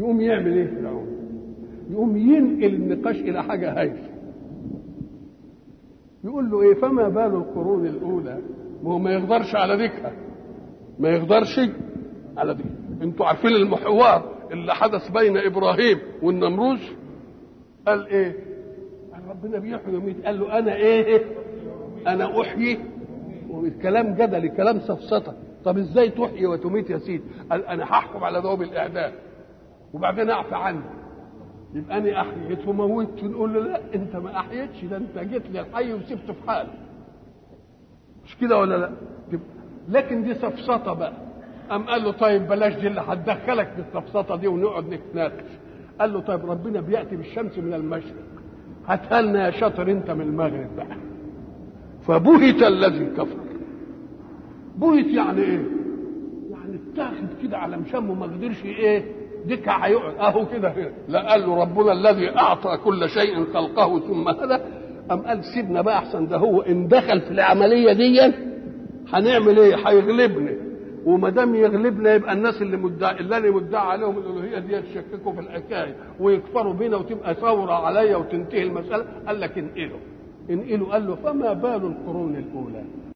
يقوم يعمل ايه فرعون يقوم ينقل النقاش الى حاجه هايفه يقول له ايه فما بال القرون الاولى ما هو ما يقدرش على ذكرها ما يقدرش على دي انتوا عارفين المحور اللي حدث بين ابراهيم والنمروز قال ايه قال ربنا بيحيي ويميت قال له انا ايه انا احيي كلام جدلي كلام سفسطه طب ازاي تحيي وتميت يا سيدي قال انا هحكم على ده بالاعدام وبعدين اعفى عنه يبقى انا احييت وموتت نقول له لا انت ما احييتش ده انت جيت لي الحي وسبته في حاله مش كده ولا لا لكن دي سفسطه بقى قام قال له طيب بلاش دي اللي هتدخلك في السفسطه دي ونقعد نتناقش قال له طيب ربنا بياتي بالشمس من المشرق هاتها لنا يا شاطر انت من المغرب بقى فبهت الذي كفر بهت يعني ايه يعني اتاخد كده على مشامه ما قدرش ايه دكع هيقعد اهو كده لا قال له ربنا الذي اعطى كل شيء خلقه ثم هذا قام قال سيبنا بقى احسن ده هو ان دخل في العمليه دي هنعمل ايه هيغلبنا وما دام يغلبنا يبقى الناس اللي مدعي اللي انا مدعي عليهم الالوهيه دي يتشككوا في الحكايه ويكفروا بينا وتبقى ثوره عليا وتنتهي المساله قال لك انقلوا انقلوا قال له فما بال القرون الاولى